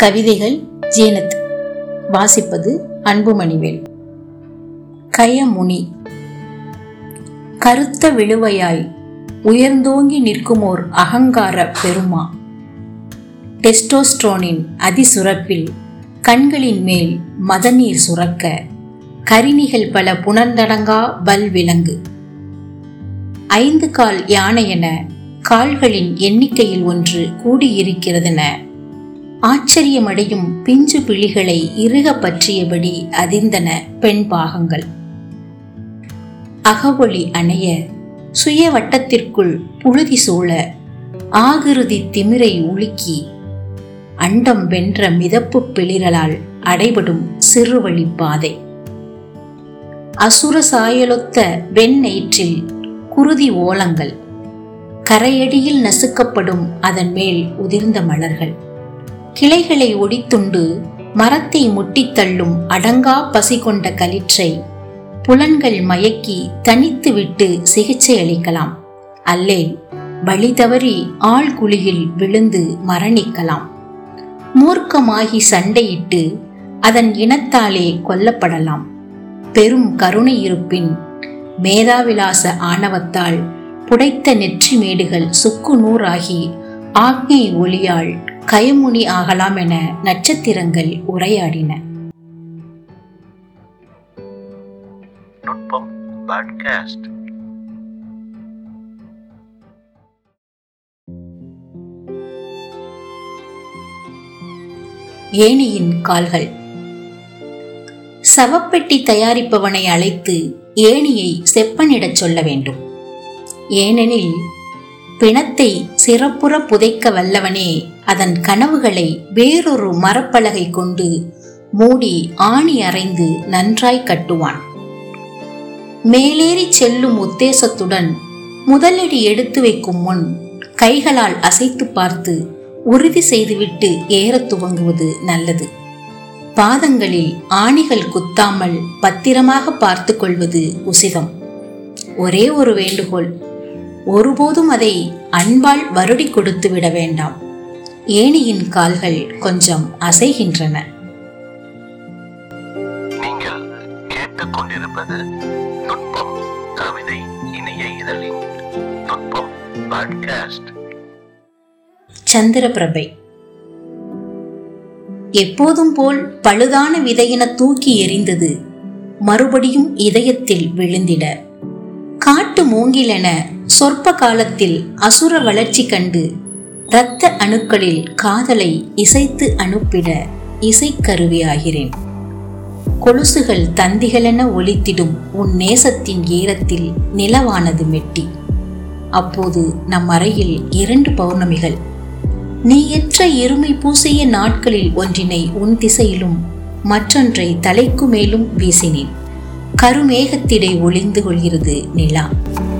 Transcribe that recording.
கவிதைகள் ஜீனத் வாசிப்பது அன்புமணிவேல் கயமுனி கருத்த விழுவையாய் உயர்ந்தோங்கி நிற்குமோர் அகங்கார பெருமா டெஸ்டோஸ்ட்ரோனின் அதிசுரப்பில் கண்களின் மேல் மதநீர் சுரக்க கரிணிகள் பல புணர்ந்தடங்கா பல் விலங்கு ஐந்து கால் யானையென கால்களின் எண்ணிக்கையில் ஒன்று கூடியிருக்கிறதென ஆச்சரியமடையும் பிஞ்சு பிழிகளை இறுக பற்றியபடி அதிர்ந்தன பெண் பாகங்கள் அகவொளி அணைய சுய வட்டத்திற்குள் புழுதி சூழ ஆகிருதி திமிரை உலுக்கி அண்டம் வென்ற மிதப்பு பிளிரலால் அடைபடும் சிறுவழி பாதை அசுர சாயலொத்த வெண்ணெயிற்றில் குருதி ஓலங்கள் கரையடியில் நசுக்கப்படும் அதன் மேல் உதிர்ந்த மலர்கள் கிளைகளை ஒடித்துண்டு மரத்தை முட்டித் தள்ளும் அடங்கா பசி கொண்ட களிற்றை புலன்கள் மயக்கி தனித்து விட்டு சிகிச்சை அளிக்கலாம் அல்லேல் வழி தவறி ஆழ்குழியில் விழுந்து மரணிக்கலாம் மூர்க்கமாகி சண்டையிட்டு அதன் இனத்தாலே கொல்லப்படலாம் பெரும் கருணை இருப்பின் மேதாவிலாச ஆணவத்தால் புடைத்த நெற்றி மேடுகள் சுக்கு நூறாகி ஆக்ஞை ஒளியால் கயமுனி ஆகலாம் என நட்சத்திரங்கள் உரையாடின நுட்பம் பாட்காஸ்ட் ஏணியின் கால்கள் சவப்பெட்டி தயாரிப்பவனை அழைத்து ஏணியை செப்பனிடச் சொல்ல வேண்டும் ஏனெனில் பிணத்தை சிறப்புற புதைக்க வல்லவனே அதன் கனவுகளை வேறொரு மரப்பலகை கொண்டு மூடி ஆணி அறைந்து நன்றாய் கட்டுவான் மேலேறி செல்லும் உத்தேசத்துடன் முதலடி எடுத்து வைக்கும் முன் கைகளால் அசைத்து பார்த்து உறுதி செய்துவிட்டு ஏறத் துவங்குவது நல்லது பாதங்களில் ஆணிகள் குத்தாமல் பத்திரமாக பார்த்து கொள்வது உசிதம் ஒரே ஒரு வேண்டுகோள் ஒருபோதும் அதை அன்பால் வருடி கொடுத்து விட வேண்டாம் ஏணியின் கால்கள் கொஞ்சம் அசைகின்றன நீங்கள் கேட்டுக்கொண்டிருப்பது நுட்பம் கவிதை இணைய இதழின் நுட்பம் பாட்காஸ்ட் சந்திரபிரபை எப்போதும் போல் பழுதான விதையின தூக்கி எறிந்தது மறுபடியும் இதயத்தில் விழுந்திட காட்டு மூங்கிலென சொற்ப காலத்தில் அசுர வளர்ச்சி கண்டு இரத்த அணுக்களில் காதலை இசைத்து அனுப்பிட இசைக்கருவியாகிறேன் கொலுசுகள் தந்திகளென ஒலித்திடும் உன் நேசத்தின் ஈரத்தில் நிலவானது மெட்டி அப்போது நம் அறையில் இரண்டு பௌர்ணமிகள் நீயற்ற இருமை பூசிய நாட்களில் ஒன்றினை உன் திசையிலும் மற்றொன்றை தலைக்கு மேலும் வீசினேன் கருமேகத்திடை ஒளிந்து கொள்கிறது நிலா